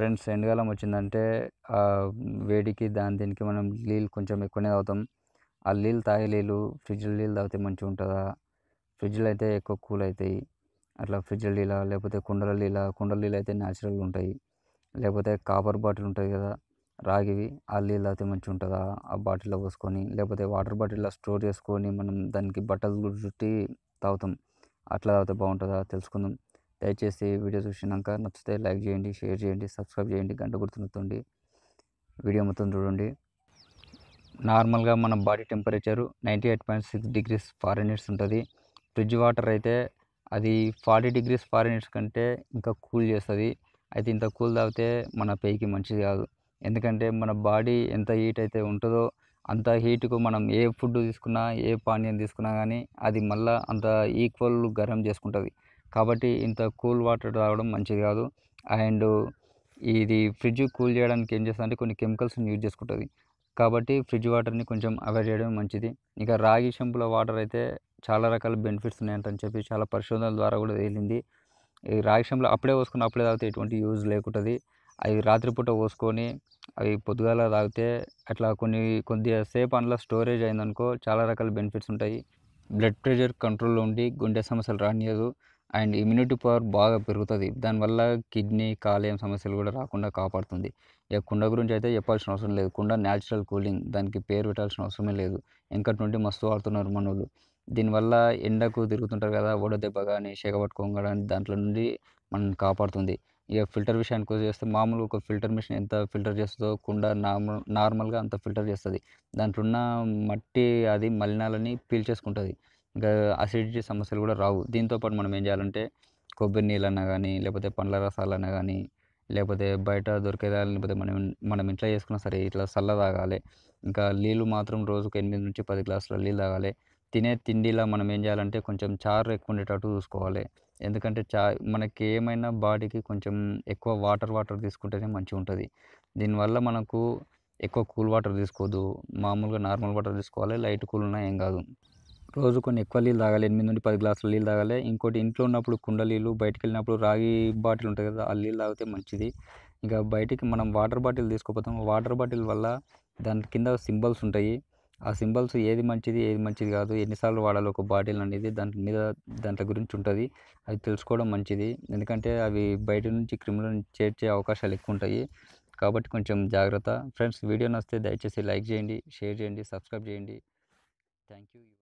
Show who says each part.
Speaker 1: friends ఎండాకాలం వచ్చిందంటే ఆ వేడికి దాని దీనికి మనం నీళ్ళు కొంచెం ఎక్కువనే తాగుతాం ఆ నీళ్ళు తాగే నీళ్ళు ఫ్రిడ్జ్లో నీళ్ళు తాగితే మంచిగా ఉంటుందా ఫ్రిడ్జ్లో అయితే ఎక్కువ కూల్ అవుతాయి అట్లా ఫ్రిడ్జ్లో నీళ్ళ లేకపోతే కుండల నీళ్ళ కుండల నీళ్ళు అయితే న్యాచురల్గా ఉంటాయి లేకపోతే కాపర్ బాటిల్ ఉంటుంది కదా రాగివి ఆ నీళ్ళు తాగితే మంచిగా ఉంటుందా ఆ బాటిల్లో పోసుకొని లేకపోతే వాటర్ బాటిల్లో స్టోర్ చేసుకొని మనం దానికి బట్టలు చుట్టి తాగుతాం అట్లా తాగితే బాగుంటుందా తెలుసుకుందాం దయచేసి వీడియో చూసినాక నచ్చితే లైక్ చేయండి షేర్ చేయండి సబ్స్క్రైబ్ చేయండి గంట గుర్తు నొక్కండి వీడియో మొత్తం చూడండి నార్మల్గా మన body temperature ninety eight point six degrees Fahrenheits ఉంటుంది ఫ్రిడ్జ్ వాటర్ అయితే అది ఫార్టీ డిగ్రీస్ ఫారెన్హీట్స్ కంటే ఇంకా కూల్ చేస్తుంది అయితే ఇంత కూల్ తాగితే మన పేయికి మంచిది కాదు ఎందుకంటే మన బాడీ ఎంత హీట్ అయితే ఉంటుందో అంత హీట్కు మనం ఏ ఫుడ్ తీసుకున్నా ఏ పానీయం తీసుకున్నా కానీ అది మళ్ళీ అంత ఈక్వల్ గరం చేసుకుంటుంది కాబట్టి ఇంత కూల్ వాటర్ తాగడం మంచిది కాదు అండ్ ఇది ఫ్రిడ్జ్ కూల్ చేయడానికి ఏం చేస్తుంది అంటే కొన్ని కెమికల్స్ని యూజ్ చేసుకుంటుంది కాబట్టి ఫ్రిడ్జ్ వాటర్ని కొంచెం అవాయిడ్ చేయడం మంచిది ఇక రాగి షంపుల వాటర్ అయితే చాలా రకాల బెనిఫిట్స్ ఉన్నాయంటని చెప్పి చాలా పరిశోధనల ద్వారా కూడా తేలింది ఈ రాగి షంపులు అప్పుడే పోసుకుని అప్పుడే తాగితే ఎటువంటి యూజ్ లేకుంటుంది అవి రాత్రిపూట పోసుకొని అవి పొద్దుగాల తాగితే అట్లా కొన్ని కొద్దిగా సేపు అందులో స్టోరేజ్ అయిందనుకో చాలా రకాల బెనిఫిట్స్ ఉంటాయి బ్లడ్ ప్రెషర్ కంట్రోల్లో ఉండి గుండె సమస్యలు రానియదు అండ్ ఇమ్యూనిటీ పవర్ బాగా పెరుగుతుంది దానివల్ల కిడ్నీ కాలేయం సమస్యలు కూడా రాకుండా కాపాడుతుంది ఇక కుండ గురించి అయితే చెప్పాల్సిన అవసరం లేదు కుండ న్యాచురల్ కూలింగ్ దానికి పేరు పెట్టాల్సిన అవసరమే లేదు వెనకటి నుండి మస్తు వాడుతున్నారు మనోళ్ళు దీనివల్ల ఎండకు తిరుగుతుంటారు కదా వడదెబ్బ కానీ సెగ పట్టుకోం కానీ దాంట్లో నుండి మనం కాపాడుతుంది ఇక ఫిల్టర్ విషయానికి వచ్చేస్తే మామూలుగా ఒక ఫిల్టర్ మిషన్ ఎంత ఫిల్టర్ చేస్తుందో కుండ నార్మల్ నార్మల్గా అంత ఫిల్టర్ చేస్తుంది దాంట్లో ఉన్న మట్టి అది మలినాలని పీల్చేసుకుంటుంది ఇంకా అసిడిటీ సమస్యలు కూడా రావు దీంతోపాటు మనం ఏం చేయాలంటే కొబ్బరి నీళ్ళన్నా కానీ లేకపోతే పండ్ల రసాలన్నా కానీ లేకపోతే బయట దొరికేదా లేకపోతే మనం మనం ఇంట్లో చేసుకున్నా సరే ఇట్లా చల్ల తాగాలి ఇంకా నీళ్ళు మాత్రం రోజుకు ఎనిమిది నుంచి పది గ్లాసుల నీళ్ళు తాగాలి తినే తిండిలో మనం ఏం చేయాలంటే కొంచెం చారు ఎక్కువ ఉండేటట్టు చూసుకోవాలి ఎందుకంటే చా మనకి ఏమైనా బాడీకి కొంచెం ఎక్కువ వాటర్ వాటర్ తీసుకుంటేనే మంచిగా ఉంటుంది దీనివల్ల మనకు ఎక్కువ కూల్ వాటర్ తీసుకోవద్దు మామూలుగా నార్మల్ వాటర్ తీసుకోవాలి లైట్ కూల్ ఉన్నా ఏం కాదు రోజు కొన్ని ఎక్కువ నీళ్ళు తాగాలి ఎనిమిది నుండి పది గ్లాసుల నీళ్ళు తాగాలి ఇంకోటి ఇంట్లో ఉన్నప్పుడు కుండ నీళ్ళు బయటికి వెళ్ళినప్పుడు రాగి బాటిల్ ఉంటుంది కదా ఆ నీళ్ళు తాగితే మంచిది ఇంకా బయటికి మనం వాటర్ బాటిల్ తీసుకోపోతాం వాటర్ బాటిల్ వల్ల దాని కింద సింబల్స్ ఉంటాయి ఆ సింబల్స్ ఏది మంచిది ఏది మంచిది కాదు ఎన్నిసార్లు వాడాలి ఒక బాటిల్ అనేది దాని మీద దాంట్లో గురించి ఉంటుంది అది తెలుసుకోవడం మంచిది ఎందుకంటే అవి బయట నుంచి క్రిములను చేర్చే అవకాశాలు ఎక్కువ ఉంటాయి కాబట్టి కొంచెం జాగ్రత్త ఫ్రెండ్స్ వీడియో నచ్చితే దయచేసి లైక్ చేయండి షేర్ చేయండి సబ్స్క్రైబ్ చేయండి థ్యాంక్ యూ